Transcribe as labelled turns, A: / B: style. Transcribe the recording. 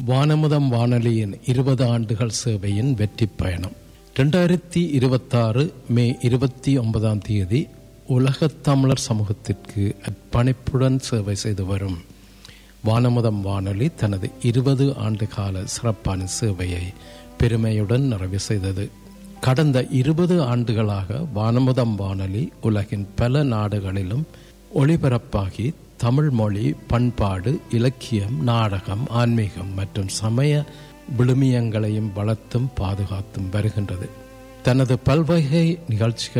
A: வானமுதம் வானொலியின் இருபது ஆண்டுகள் சேவையின் வெற்றி பயணம் ரெண்டாயிரத்தி இருபத்தாறு மே இருபத்தி ஒன்பதாம் தேதி உலகத் தமிழர் சமூகத்திற்கு அர்ப்பணிப்புடன் சேவை செய்து வரும் வானமுதம் வானொலி தனது இருபது ஆண்டு கால சிறப்பான சேவையை பெருமையுடன் நிறைவு செய்தது கடந்த இருபது ஆண்டுகளாக வானமுதம் வானொலி உலகின் பல நாடுகளிலும் ஒளிபரப்பாகி தமிழ் மொழி பண்பாடு இலக்கியம் நாடகம் ஆன்மீகம் மற்றும் சமய விழுமியங்களையும் வளர்த்தும் பாதுகாத்தும் வருகின்றது தனது பல்வகை நிகழ்ச்சிகள்